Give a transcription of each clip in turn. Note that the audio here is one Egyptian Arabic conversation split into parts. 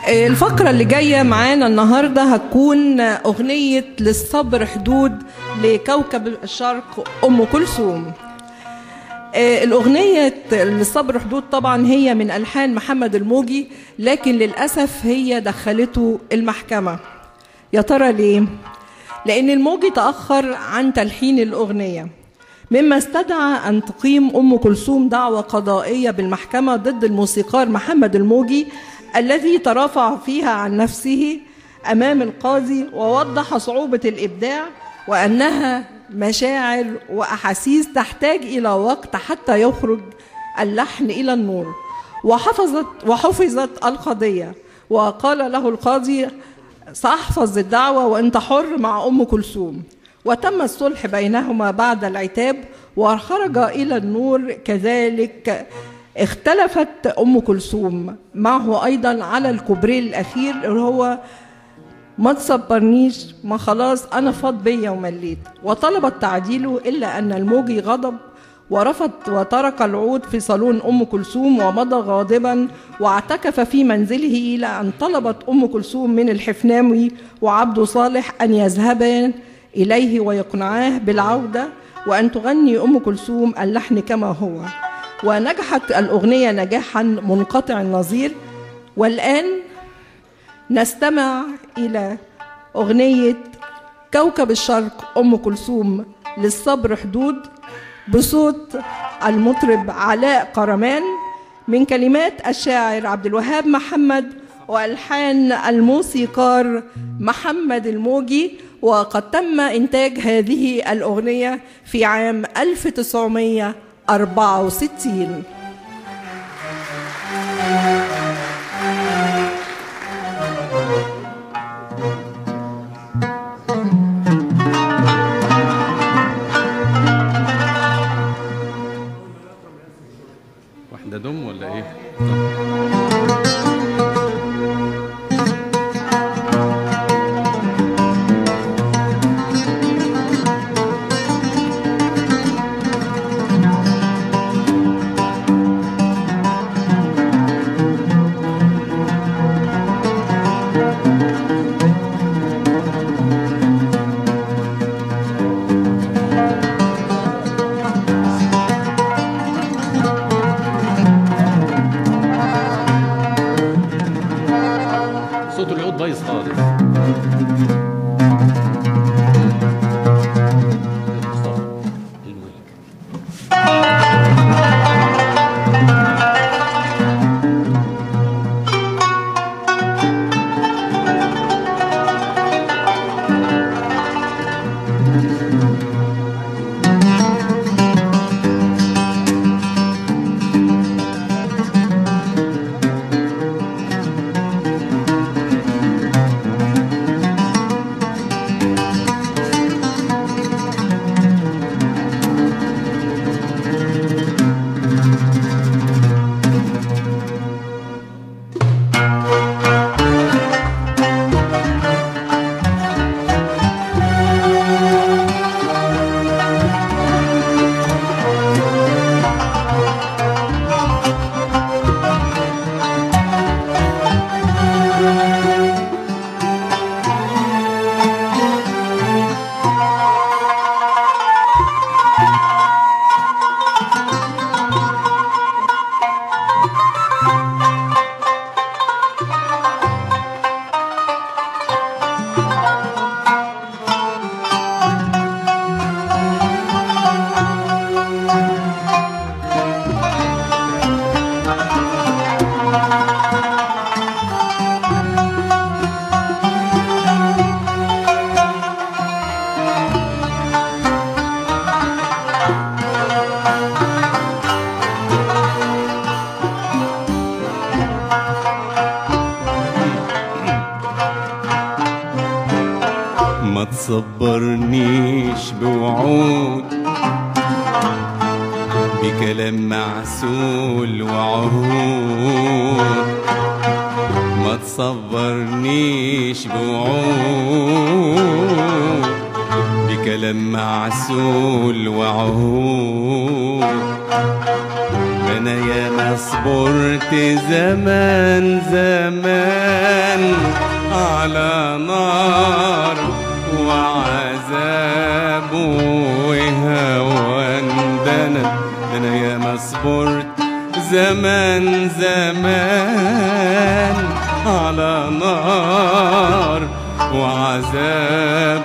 الفقرة اللي جاية معانا النهاردة هتكون أغنية للصبر حدود لكوكب الشرق أم كلثوم آه، الأغنية للصبر حدود طبعا هي من ألحان محمد الموجي لكن للأسف هي دخلته المحكمة يا ترى ليه؟ لأن الموجي تأخر عن تلحين الأغنية مما استدعى أن تقيم أم كلثوم دعوة قضائية بالمحكمة ضد الموسيقار محمد الموجي الذي ترافع فيها عن نفسه أمام القاضي ووضح صعوبة الإبداع وأنها مشاعر وأحاسيس تحتاج إلى وقت حتى يخرج اللحن إلى النور وحفظت وحفظت القضية وقال له القاضي سأحفظ الدعوة وأنت حر مع أم كلثوم وتم الصلح بينهما بعد العتاب وخرج إلى النور كذلك اختلفت أم كلثوم معه أيضا على الكوبريه الأخير اللي هو ما تصبرنيش ما خلاص أنا فاض بيا ومليت وطلبت تعديله إلا أن الموجي غضب ورفض وترك العود في صالون أم كلثوم ومضى غاضبا واعتكف في منزله إلى أن طلبت أم كلثوم من الحفناوي وعبد صالح أن يذهبا إليه ويقنعاه بالعودة وأن تغني أم كلثوم اللحن كما هو ونجحت الأغنية نجاحا منقطع النظير والآن نستمع إلى أغنية كوكب الشرق أم كلثوم للصبر حدود بصوت المطرب علاء قرمان من كلمات الشاعر عبد الوهاب محمد والحان الموسيقار محمد الموجي وقد تم انتاج هذه الاغنيه في عام 1964 واحدة دم ولا ايه؟ صوت العود بايظ خالص مصطفى الملك ما تصبرنيش بوعود بكلام معسول وعهود ما تصبرنيش بوعود بكلام معسول وعهود انا يا ما صبرت زمان زمان على نار وعذاب وهوان ده انا ده انا يا ما صبرت زمان زمان على نار وعذاب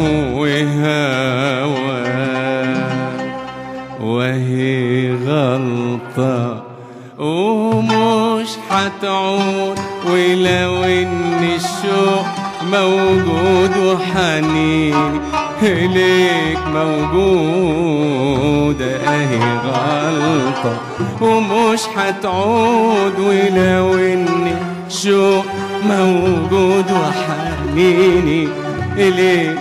وهوان وهي غلطة ومش هتعود ولو ان الشوق موجود وحنين إليك موجود اهي غلطة ومش هتعود ولو ان الشوق موجود وحنيني إليك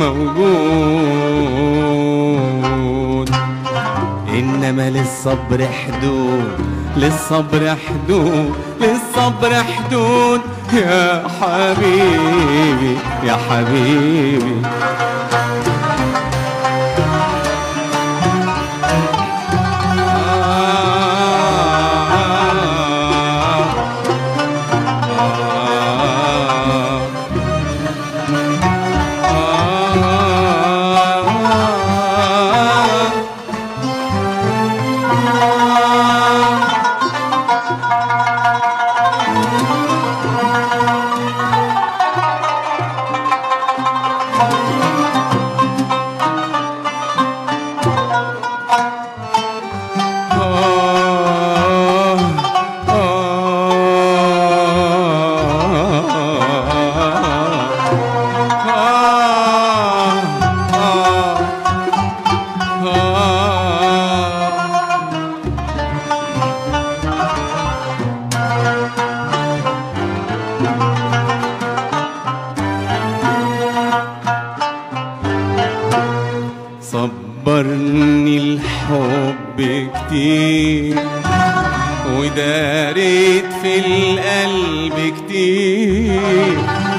موجود إنما للصبر حدود للصبر حدود للصبر حدود يا حبيبي يا حبيبي صبرني الحب كتير وداريت في القلب كتير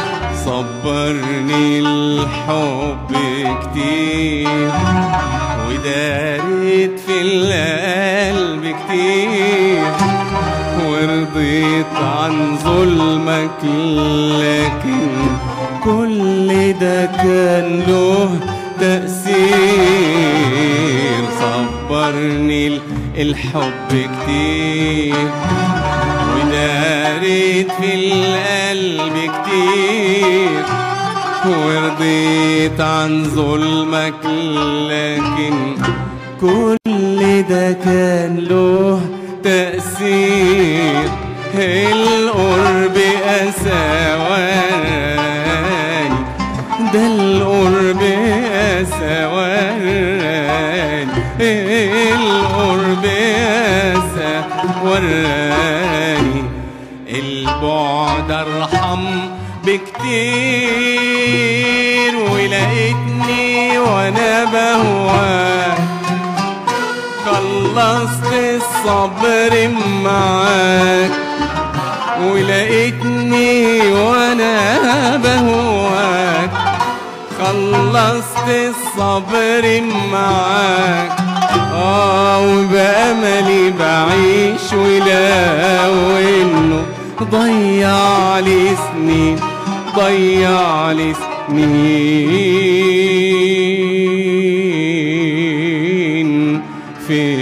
صبرني الحب كتير وداريت في القلب كتير ورضيت عن ظلمك لكن كل ده كان له تأثير صبرني ال- الحب كتير وداريت في القلب كتير ورضيت عن ظلمك لكن كل ده كان له تأثير القرب أسواني ده القرب أسواني القرب أسواني البعد أرحم بكتير ولقيتني وأنا بهواك خلصت الصبر معاك ولقيتني وانا بهواك خلصت الصبر معاك اه وبأملي بعيش ولو انه ضيع لي سنين ضيع لي سنين في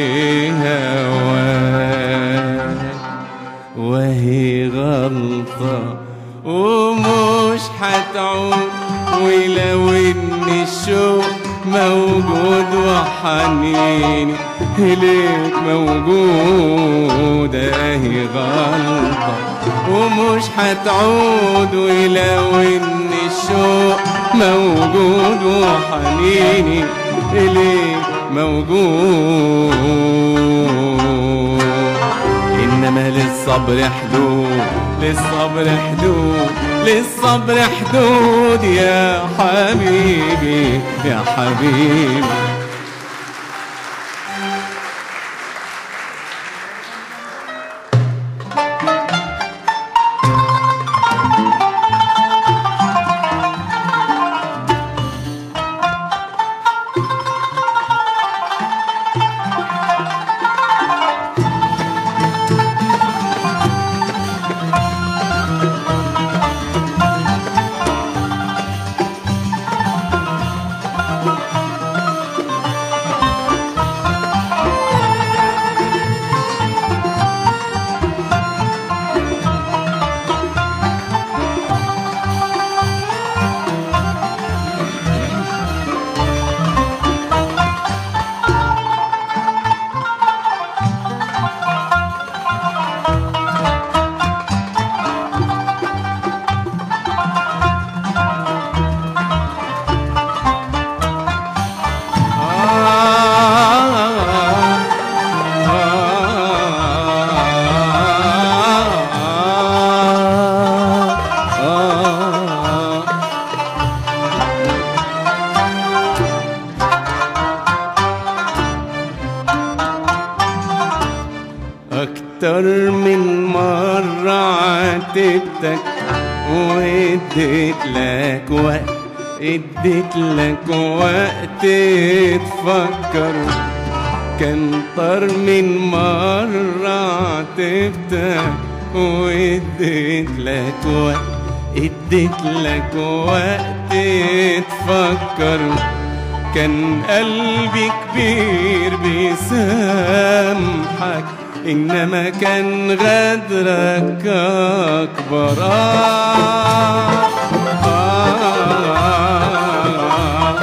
هواك وهي غلطة ومش هتعود ولو ان الشوق موجود وحنيني إليك موجود اهي غلطة ومش هتعود ولو ان الشوق موجود وحنيني إليك موجود إنما للصبر حدود للصبر حدود للصبر حدود يا حبيبي يا حبيبي عاتبتك واديت لك وقت اديت لك وقت تفكر كان طار من مرة عاتبتك واديت لك وقت اديت لك وقت تفكر كان قلبي كبير بيسامحك إنما كان غدرك أكبر آه آه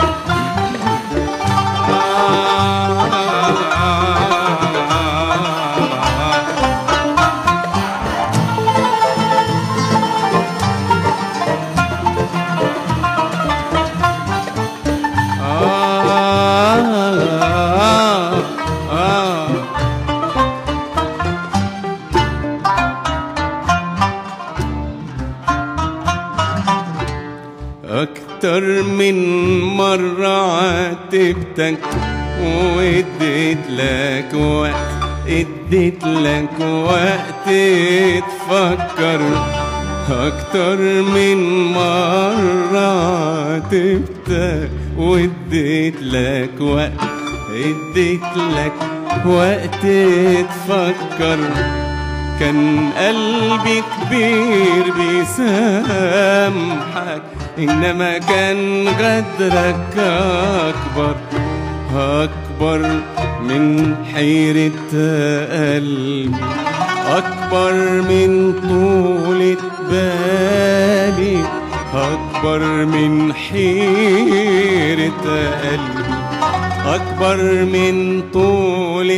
أكتر من مرة عاتبتك واديت لك وقت اديت لك وقت تفكر أكتر من مرة عاتبتك واديت لك وقت اديت لك وقت تفكر كان قلبي كبير بيسامحك إنما كان غدرك أكبر أكبر من حيرة قلبي أكبر من طولة بالي أكبر من حيرة قلبي أكبر من طولة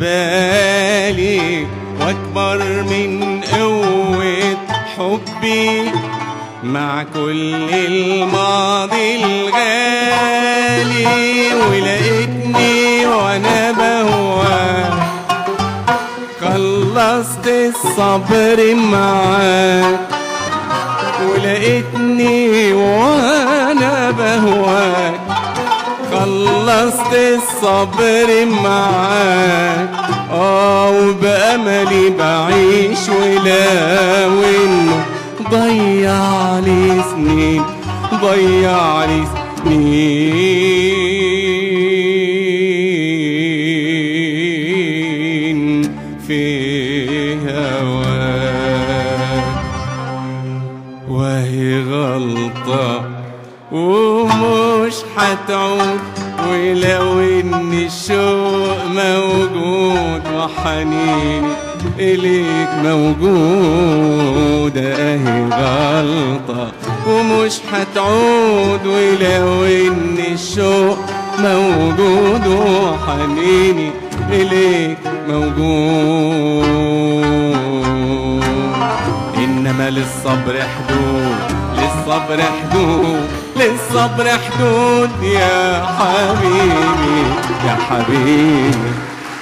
بالي وأكبر من قوة حبي مع كل الماضي الغالي ولقيتني وأنا بهواك خلصت الصبر معاك ولقيتني وأنا بهواك خلصت الصبر معاك اه وبأملي بعيش ولو انه ضيع لي سنين ضيع لي سنين في هواك وهي غلطة ومش هتعود ولو ان الشوق موجود وحنيني اليك موجود اهي غلطة ومش هتعود ولو ان الشوق موجود وحنيني اليك موجود انما للصبر حدود للصبر حدود للصبر حدود يا حبيبي يا حبيبي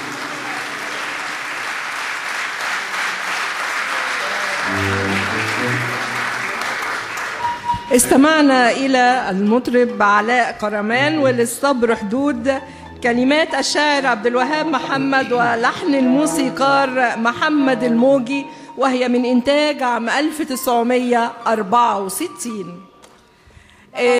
استمعنا إلى المطرب علاء قرمان وللصبر حدود كلمات الشاعر عبد الوهاب محمد ولحن الموسيقار محمد الموجي وهي من إنتاج عام 1964